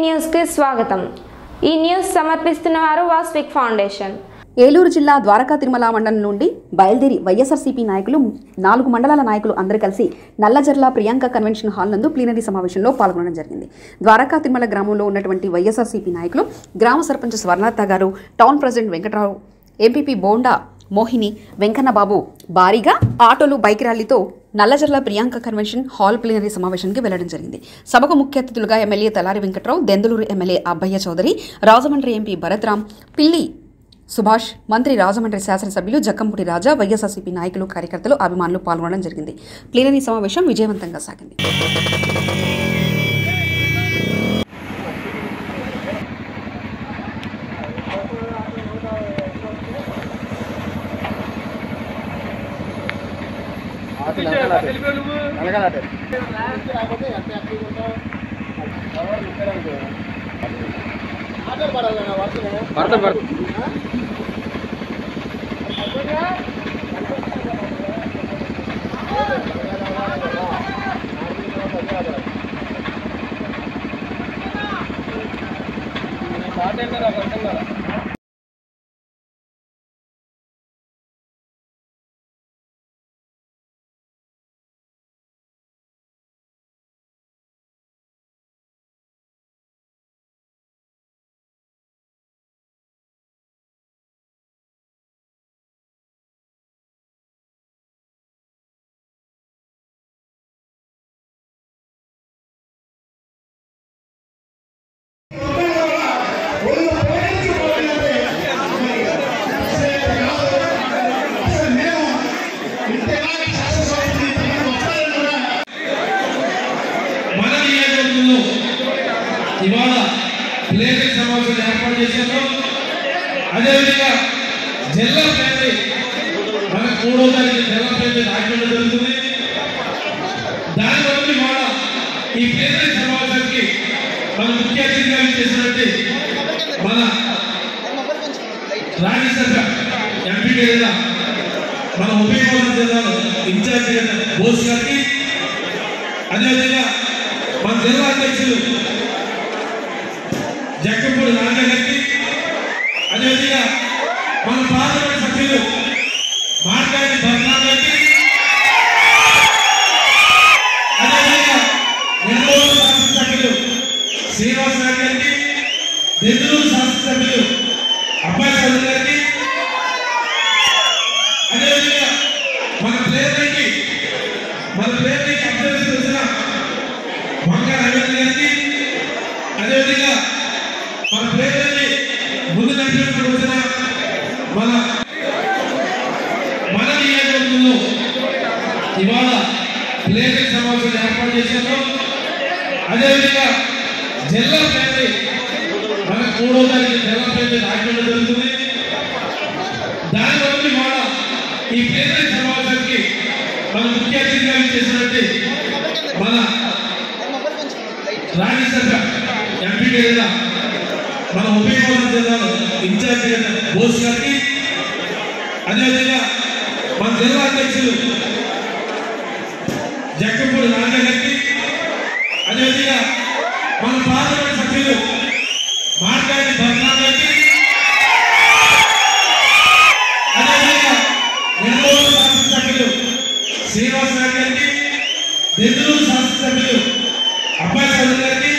న్యూస్కి స్వాగతం ఈ న్యూస్ సమర్పిస్తున్న వారు వాస్విక్ ఫౌండేషన్ ఏలూరు జిల్లా ద్వారకా తిరుమల మండలం నుండి బయలుదేరి వైఎస్ఆర్సీపీ నాయకులు నాలుగు మండలాల నాయకులు అందరూ కలిసి నల్లజర్ల ప్రియాంక కన్వెన్షన్ హాల్ నందు ప్లీనరీ సమావేశంలో పాల్గొనడం జరిగింది ద్వారకా తిరుమల గ్రామంలో ఉన్నటువంటి వైఎస్ఆర్సీపీ నాయకులు గ్రామ సర్పంచ్ స్వర్ణలత గారు town president Venkatrao MPP Bonda Mohini Venkanna Babu భారీగా ఆటోలు బైక్ ర్యాలీతో Nallajerla Priyanka convention hall plenary సమావేశానికి వెళ్లడం జరిగింది సభకు ముఖ్య అతిథులుగా MLA Talari Venkatrao Denduluru MLA Abbaiah Chowdary Rajahmundry MP Bharatram Pilli Subhash మంత్రి రాజమండ్రి శాసనసభ్యులు జక్కంపూడి రాజా వైఎస్ఆర్సీపీ నాయకులు కార్యకర్తలు అభిమానులు పాల్గొనడం జరిగింది ప్లీనరీ సమావేశం విజయవంతంగా సాగింది పడతాడు పడతాడు మన నియోజకవర్గంలో ఇవాళ ప్లేనరీ సమావేశం ఏర్పాటు చేశారు అదేవిధంగా జిల్లా ప్లేనరీ మన మూడో తారీఖు జిల్లా ప్లేనరీ రాజ్యంలో జరుగుతుంది దాని బట్టి ఇవాళ ఈ ప్లేనరీ సమావేశానికి మన ముఖ్య అతిథిగా చేసినట్టు మన రాజ్యసభ ఎంపీ జిల్లా మన ఉభయ గోదావరి జిల్లాలో ఇన్ఛార్జి బోస్ గారికి అదేవిధంగా మన జిల్లా అధ్యక్షులు జక్కపూడి రాజా గారికి అదేవిధంగా మన పార్లమెంట్ సభ్యులు మార్గాని భర్నా గారికి అదేవిధంగా నెల్లూరు శాసనసభ్యులు శ్రీనివాస్ గారి గారికి నెల్లూరు శాసనసభ్యులు అబ్బాయి చౌదరి గారికి అదేవిధంగా మన ప్లేయర్కి మన ప్లేయర్కి అభ్యర్థి వచ్చిన వంక రవీంద్ర గారికి అదేవిధంగా మన ప్లేయర్ని ముందు నడిపినప్పుడు వచ్చిన మన మన నియోజకవర్గంలో ఇవాళ ప్లేయర్ సమావేశం ఏర్పాటు చేశారు అదేవిధంగా జిల్లా ప్లేయర్ మన మూడో తారీఖు జిల్లా ప్లేయర్ రాజ్యంలో జరుగుతుంది దాని బట్టి ఇవాళ ఈ ప్లేయర్ సమావేశానికి మన ముఖ్య అతిథిగా చేసినట్టు మన రాజ్యసభ ఎంపీ జిల్లా మన ఉభయ గోదావరి జిల్లాలో ఇన్ఛార్జి బోస్ గారికి అదేవిధంగా మన జిల్లా అధ్యక్షులు జక్కపూడి రాజా గారికి అదేవిధంగా మన పార్లమెంట్ సభ్యులు మార్గాని భర్నా గారికి అదేవిధంగా నెల్లూరు శాసనసభ్యులు శ్రీనివాస్ గారి గారికి నెల్లూరు శాసనసభ్యులు అబ్బాయి చౌదరి గారికి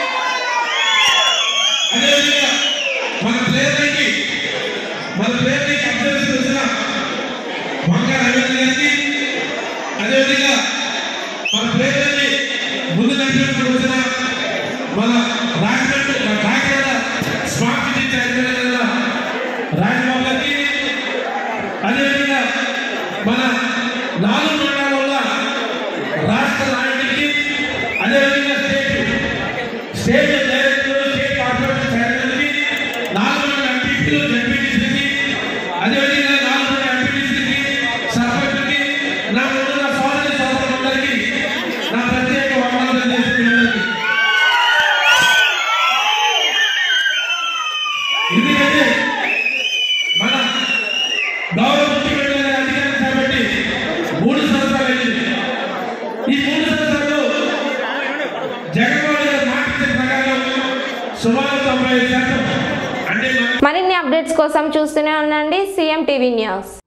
అదేవిధంగా మన ప్లేయర్కి మన ప్లేయర్కి అభ్యర్థి వచ్చిన వంక రవీంద్ర గారికి అదేవిధంగా మన ప్లేయర్ని ముందు నడిపినప్పుడు వచ్చిన మన Rajahmundry Kakinada smart city chairman Rajababu గారికి అదేవిధంగా మన నాలుగు మండలాల రాష్ట్ర నాయకుడికి అదేవిధంగా state state director state corporation చైర్మన్కి నాలుగు మంది ఎంపీపీలు ఎంపీటీసీకి అదేవిధంగా నాలుగు మంది ఎంపీటీసీకి సర్పంచ్కి నా ముందు నా సోదరి సోదరులందరికీ నా ప్రత్యేక వందనాలు తెలియజేస్తున్నాను ఎందుకంటే మన గౌరవ ముఖ్యమంత్రి గారి అధికారం కాబట్టి మూడు సంవత్సరాలు అయింది ఈ మూడు సంవత్సరాలు జగన్మోహన్ గారు మాట ఇచ్చిన ప్రకారం సుమారు తొంభై ఐదు శాతం అంటే మన మరిన్ని అప్డేట్స్ కోసం చూస్తూనే ఉండండి సీఎం టీవీ న్యూస్